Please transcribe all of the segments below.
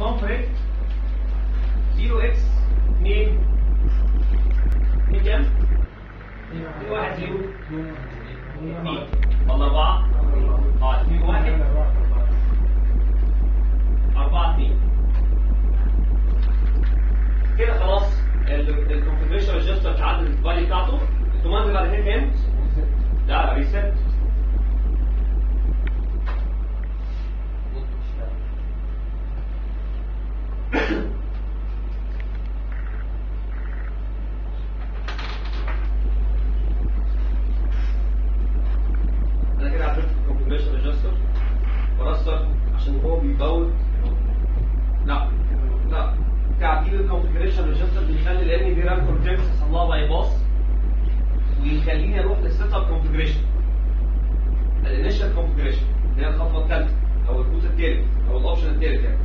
كونفرنت 0 اكس 2 2 كام؟ 2 1 0 2 ولا 4 اه 2 1 4 2 كده خلاص الكونفجريشن ريجستر اتعدل الفاليو بتاعته الكوماند بعد كده كام؟ لا ريست انا كده عرفت الكونفجريشن ريجستر ورستر عشان هو بيبوت لا لا تعديل الكونفجريشن ريجستر بيخلي لان دي رام كونتكست يحصل لها باي باس ويخليني اروح للسيت اب كونفجريشن الانيشال كونفجريشن اللي هي الخطوه الثالثه او البوت الثالث او الاوبشن الثالث يعني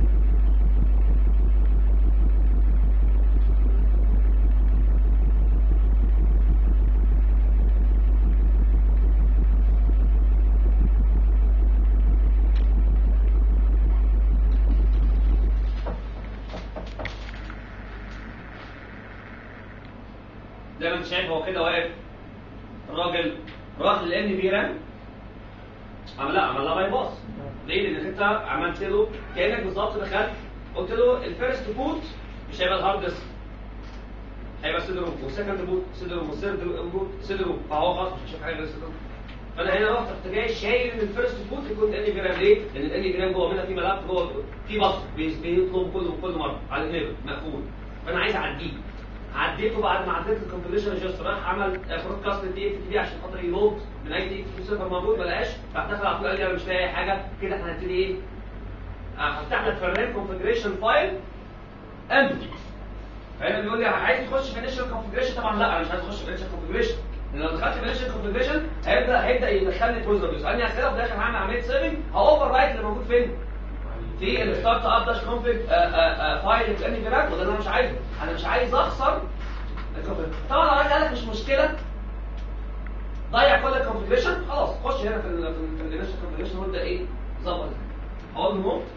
زي ما انت شايف هو كده واقف الراجل راح للان بي رام عمل لا عمل لها باي باس ليه؟ لان انت عملت له كانك بالظبط دخلت قلت له الفيرست بوت مش هيبقى الهارد ديسك هيبقى سيد روم والسكند بوت سيد روم والثيرد بوت سيد روم فهو خلاص مش هيشوف حاجه غير سيد روم فانا هنا رحت رحت جاي شايل ان الفيرست بوت يكون الان جرام ليه؟ لان الان جرام جوه منها في ملف جوه في بص بيطلب كل كل مره على الانيبل مقفول فانا عايز اعديه عديته بعد ما عديت الكومبليشن ريجستر راح عمل برودكاست للدي اف تي عشان خاطر يلود من اي دي اف تي سيرفر موجود ما لقاش راح دخل على طول قال لي انا مش لاقي اي حاجه كده احنا هنبتدي ايه؟ آه، هفتح لك فرنان كونفجريشن فايل امبتي فهنا بيقول لي عايز تخش في انيشال كونفجريشن طبعا لا انا مش عايز اخش في انيشال كونفجريشن لان لو دخلت في انيشال كونفجريشن هيبدا هيبدا يدخلني بروزر يسالني اسئله وفي الاخر هعمل عمليه سيفنج هاوفر رايت اللي موجود فين؟ في الستارت اب داش كونفج فايل في اني جراك وده اللي انا مش عايزه انا مش عايز اخسر الconfig. طبعا لو قال لك مش مشكله ضيع كل الكونفجريشن خلاص خش هنا في ال في الانيشال كونفجريشن وابدا ايه ظبط اقول له نو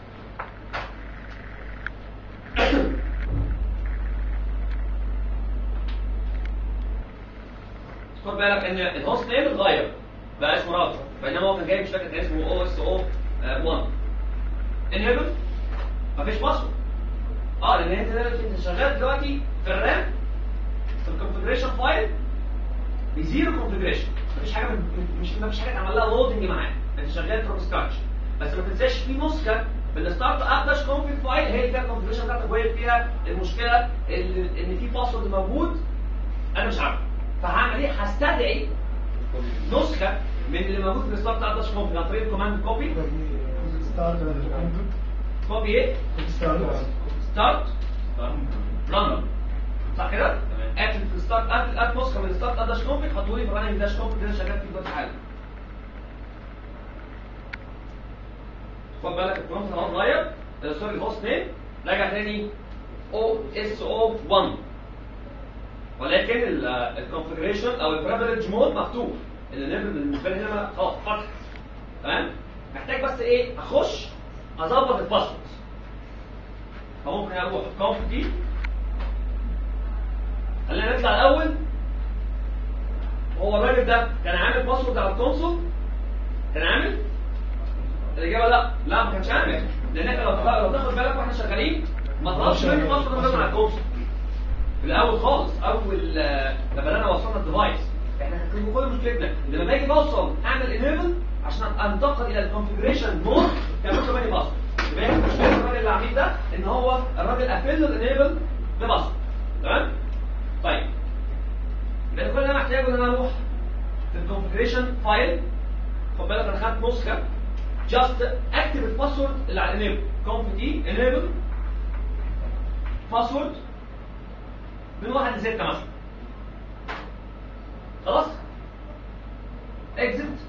خد بالك ان الهوست نيم اتغير بقى اسمه راوتر بينما هو كان جاي مش فاكر كان اسمه او اس او 1 انيبل مفيش باسورد اه لان انت دلوقتي انت شغال دلوقتي في الرام في الكونفجريشن فايل بزيرو كونفجريشن مفيش حاجه من- مش مفيش حاجه اتعمل لها لودنج معاه انت شغال فروم سكراتش بس ما تنساش في نسخه من الستارت اب داش كونفج فايل هي اللي فيها الكونفجريشن بتاعتك وهي اللي فيها المشكله ان ان في باسورد موجود انا مش عارفه فهعمل ايه؟ هستدعي نسخه من اللي موجود في الستارت اب داش كونفج عن طريق الكوماند كوبي كوبي ايه؟ ستارت رن صح كده؟ قافل في الستارت قافل قافل نسخه من الستارت اب داش كونفج حطوا لي في رننج داش كونفج اللي انا شغال فيه دلوقتي حالا خد بالك البرومبت خلاص اتغير آه، سوري الهوست نيم رجع تاني او اس او 1 ولكن الكونفجريشن او البريفليج مود مفتوح الليفل بالنسبه لي هنا خلاص فتح تمام محتاج بس ايه اخش اظبط الباسورد فممكن اروح الكونف دي خلينا نطلع الاول هو الراجل ده كان عامل باسورد على الكونسول كان عامل الاجابه لا لا ما كانش عامل لان احنا لو لو تاخد بالك واحنا شغالين ما طلبش مني باسورد غير على الكونسول في الاول خالص اول آه، لما بدانا وصلنا الديفايس احنا كان كل مشكلتنا ان لما باجي بوصل اعمل انيبل عشان انتقل الى الكونفجريشن مود كان مطلوب مني باسورد يبقى احنا مشكله الراجل اللي عامل ده ان هو الراجل قافل له الانيبل بباسورد تمام طيب يبقى كل اللي انا محتاجه ان انا اروح في الكونفجريشن فايل خد بالك انا خدت نسخه جاست اكتب الباسورد اللي على الانيبل كونف دي انيبل باسورد من واحد لستة مثلا خلاص اكزت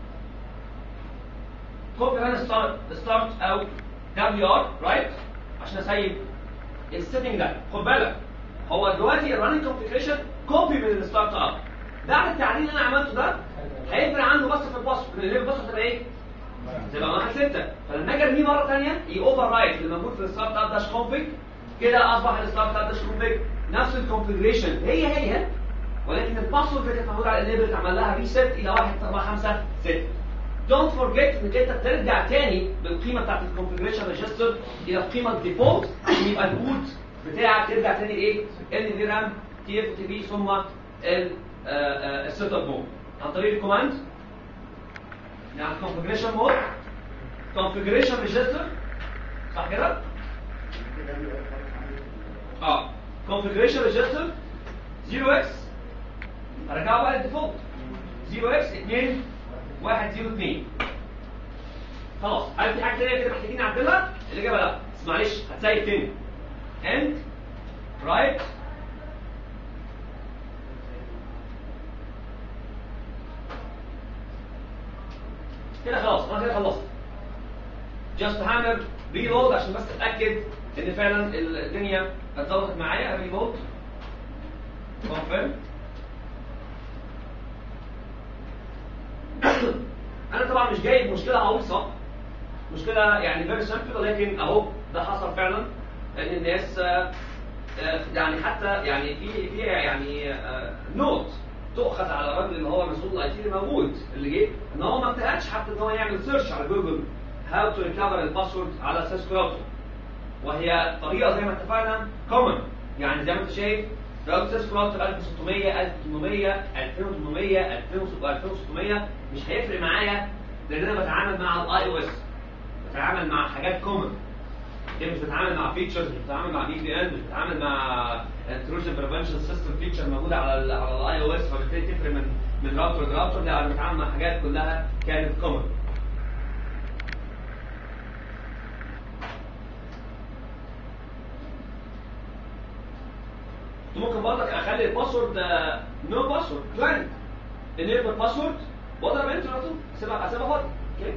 كوبي انا ستارت ستارت او دبليو ار رايت عشان اسيب السيتنج ده خد بالك هو دلوقتي الرننج كونفيجريشن كوبي من الستارت اب بعد التعديل اللي انا عملته ده هيفرق عنه بس في الباسورد لان الباسورد تبقى ايه؟ تبقى واحد ستة فلما اجي ارميه مره ثانيه يوفر رايت اللي موجود في الستارت اب داش كونفيج كده اصبح الستارت اب داش كونفيج نفس الكونفيجريشن هي هي ولكن الباسورد اللي كانت موجوده على الانيبل اتعمل لها ريست الى 1 4 5 6 دونت فورجيت انك انت ترجع تاني بالقيمه بتاعت الكونفيجريشن ريجستر الى القيمه الديفولت عشان يبقى الكود بتاعك ترجع تاني لايه؟ ان في رام تي اف تي بي ثم السيت اب مود عن طريق الكوماند يعني configuration مود configuration register صح كده؟ اه configuration register 0x ارجعه بقى للديفولت 0x 2 1 0 2 خلاص هل في حاجه ثانيه كده محتاجين نعدلها؟ الاجابه لا بس معلش هتسيب تاني and right كده خلاص انا كده خلصت جاست هعمل ريلود عشان بس اتاكد ان فعلا الدنيا اتظبطت معايا ريلود كونفيرم انا طبعا مش جايب مشكله عويصه مشكله يعني فيري سمبل ولكن اهو ده حصل فعلا ان الناس آه، آه، يعني حتى يعني في في يعني نوت تؤخذ على الراجل اللي هو مسؤول الاي تي اللي موجود اللي جه ان هو ما اجتهدش حتى ان هو يعمل سيرش على جوجل هاو تو ريكفر الباسورد على اساس كراوتر وهي طريقه زي ما اتفقنا كومن يعني زي ما انت شايف راوتر سيس كراوتر 1600 1800 2800 2600 مش هيفرق معايا لان انا بتعامل مع الاي او اس بتعامل مع حاجات كومن دي مش بتتعامل مع فيتشرز مش بتتعامل مع بي بي ان مش بتتعامل مع انتروجن بريفنشن سيستم فيتشر موجوده على ال على الاي او اس فبالتالي تفرق من من راوتر لراوتر لا انا بتعامل مع حاجات كلها كانت كومن ممكن برضك اخلي الباسورد نو باسورد بلانك انيبل باسورد واضرب انتر على طول اسيبها اسيبها فاضي اوكي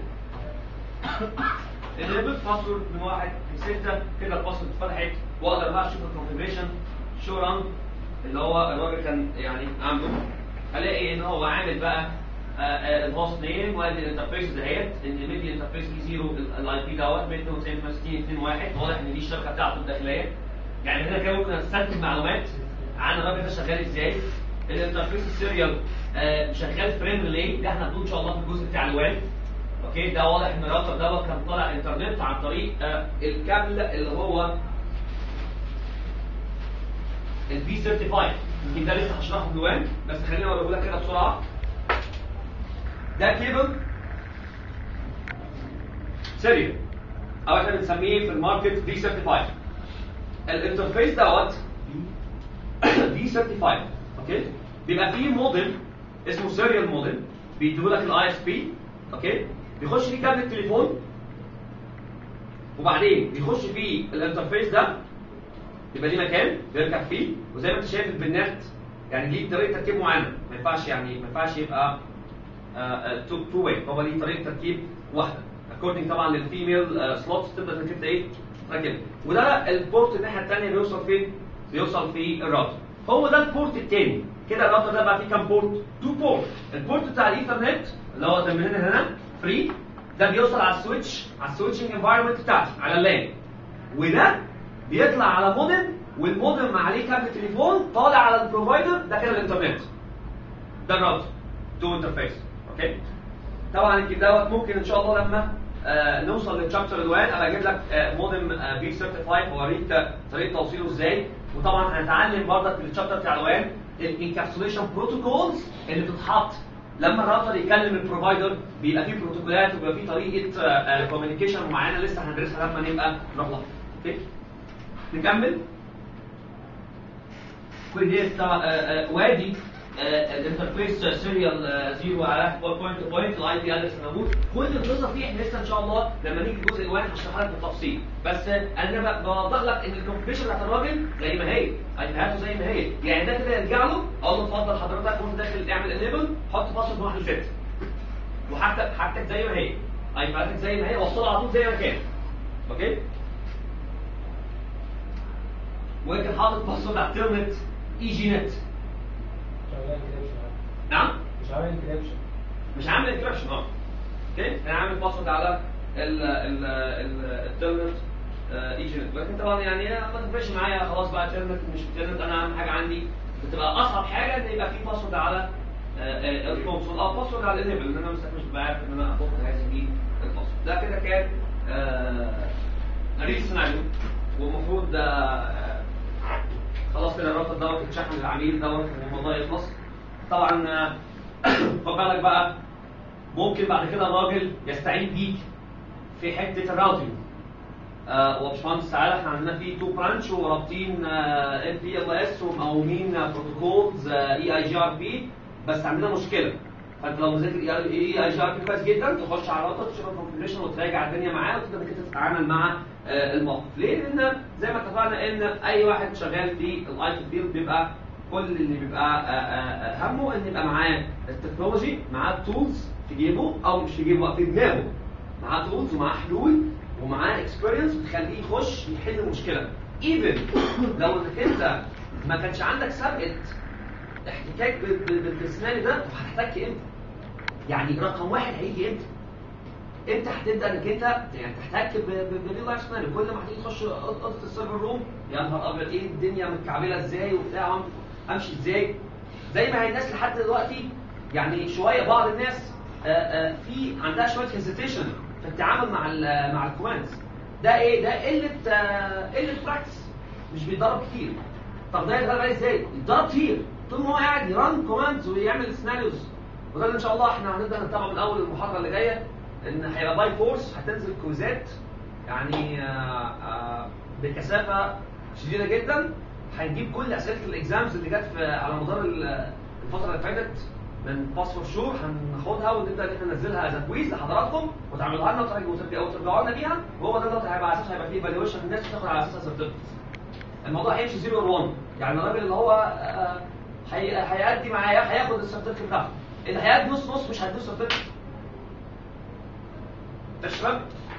انيبل باسورد من واحد لستة كده الباسورد اتفتحت واقدر بقى اشوف الكونفيجريشن شو ران اللي هو الراجل كان يعني عامله الاقي ان هو عامل بقى الهوست نيم وادي الانترفيس دهيت الميديا انترفيس دي زيرو الاي بي دوت 292 واحد واضح ان دي الشبكه بتاعته الداخليه يعني هنا كده ممكن استنتج معلومات عن الراجل ده شغال ازاي الانترفيس السيريال آه شغال فريم ريلي ده احنا هنقول ان شاء الله في الجزء بتاع الوان اوكي ده واضح ان الراوتر دوت كان طالع انترنت عن طريق آه الكابل اللي هو البي 35 يمكن ده لسه هشرحه في الوان بس خليني اوريه لك كده بسرعه ده كيبل سيريال او احنا بنسميه في الماركت بي 35 الانترفيس دوت بي 35 اوكي بيبقى فيه موديل اسمه سيريال موديل بيديه لك الاي اس بي اوكي بيخش فيه كابل التليفون وبعدين بيخش فيه الانترفيس ده يبقى ليه مكان بيركب فيه وزي ما انت شايف البنات يعني ليه طريقه تركيب معينه ما ينفعش يعني ما ينفعش يبقى تو تو واي هو ليه طريقه تركيب واحده اكوردنج طبعا للفيميل سلوتس تبدا انك انت ايه تركب وده البورت الناحيه الثانيه بيوصل فين؟ بيوصل في الراوتر هو ده البورت الثاني كده الراوتر ده بقى فيه كام بورت؟ تو بورت البورت بتاع الايثرنت اللي هو ده من هنا هنا فري ده بيوصل على السويتش على السويتشنج انفايرمنت بتاعتي على اللان وده بيطلع على مودم والمودم عليه كابل تليفون طالع على البروفايدر ده كده الانترنت ده الراوتر تو انترفيس اوكي طبعا يمكن دوت ممكن ان شاء الله لما آه نوصل للشابتر الوان ابقى اجيب لك آه مودم آه بي 35 واوريك طريقه توصيله ازاي وطبعا هنتعلم برضك في الشابتر بتاع الوان الانكابسوليشن بروتوكولز اللي بتتحط لما الراوتر يكلم البروفايدر بيبقى فيه بروتوكولات وبيبقى فيه طريقه كوميونيكيشن معينه لسه هندرسها لما نبقى نروح لها اوكي نكمل كل دي وادي الانترفيس سيريال زيرو على بوينت تو بوينت الاي بي ادرس موجود كل القصه فيه احنا لسه ان شاء الله لما نيجي الجزء الواحد هشرحها لك بالتفصيل بس انا بوضح لك ان الكونفيجريشن بتاعت الراجل زي ما هي ايبيهاته زي ما هي يعني ده كده يرجع له اقول له اتفضل حضرتك وانت داخل اعمل انيبل حط باسورد واحد لست وحاجتك حاجتك زي ما هي ايبيهاتك زي ما هي وصلها على طول زي ما كان اوكي وانت حاطط باسورد الترنت اي جي نت نعم مش عامل انكريبشن مش عامل انكربشن اه اوكي انا عامل باسورد على ال ال ال التيرنت ايجنت لكن طبعا يعني ما تفرقش معايا خلاص بقى تيرنت مش تيرنت انا اهم حاجه عندي بتبقى اصعب حاجه ان يبقى في باسورد على الكونسول او باسورد على الانيبل ان انا مش ببقى عارف ان انا احط هذه دي الباسورد ده كده كان ريل سيناريو والمفروض آه، خلاص كده الرابط دوت اتشحن للعميل دوت والموضوع يخلص طبعا آه، خد بالك بقى ممكن بعد كده الراجل يستعين بيك في حته الراوتنج آه وباشمهندس تعالى احنا عندنا في تو برانش ورابطين ام بي ال اس ومقومين بروتوكولز اي اي جي ار بي بس عندنا مشكله فانت لو نزلت الاي اي جي ار بي كويس جدا تخش على الراوتر تشوف الكونفجريشن وتراجع الدنيا معاه وتقدر انك انت تتعامل مع آه الموقف ليه؟ لان زي ما اتفقنا ان اي واحد شغال في الاي تي فيلد بيبقى كل اللي بيبقى آه، آه، آه، همه ان يبقى معاه التكنولوجي معاه التولز في جيبه او مش في جيبه في دماغه معاه تولز ومعاه حلول ومعاه اكسبيرينس بتخليه يخش يحل المشكله ايفن لو انك انت ما كانش عندك سابقه احتكاك بال- بال- بالسيناريو ده طب هتحتك امتى؟ يعني رقم واحد هيجي امتى؟ امتى هتبدا انك انت يعني تحتك بالريل لايف سيناريو كل ما هتيجي تخش اوضه السيرفر روم يا نهار ابيض ايه الدنيا متكعبله ازاي وبتاع امشي ازاي زي ما هي الناس لحد دلوقتي يعني شويه بعض الناس آه، آه، في عندها شويه هيزيتيشن في التعامل مع ال مع الكوماندز ده ايه ده قله آه، قله براكتس مش بيتدرب كتير طب ده يتدرب عليه ازاي؟ يتدرب كتير طول ما هو قاعد يران كوماندز ويعمل سيناريوز وده اللي ان شاء الله احنا هنبدا نتابعه من اول المحاضره اللي جايه ان هيبقى باي فورس هتنزل كويزات يعني آه، آه، بكثافه شديده جدا هنجيب كل اسئله الاكزامز اللي جت في- على مدار ال- الفتره اللي فاتت من باس فور شور هناخدها ونبدا ان احنا ننزلها از كويز لحضراتكم وتعملوها لنا وترجعوا وترجعوا وترجعوا لنا بيها وهو ده اللي هيبقى على اساسه هيبقى فيه ايفالويشن الناس بتاخد على اساسها سيرتيفيكت الموضوع هيمشي 0 اور 1 يعني الراجل اللي هو آه، هي- هيأدي معايا هياخد السيرتيفيكت بتاعته اللي هيأدي نص نص مش هيديه السيرتيفيكت تشرب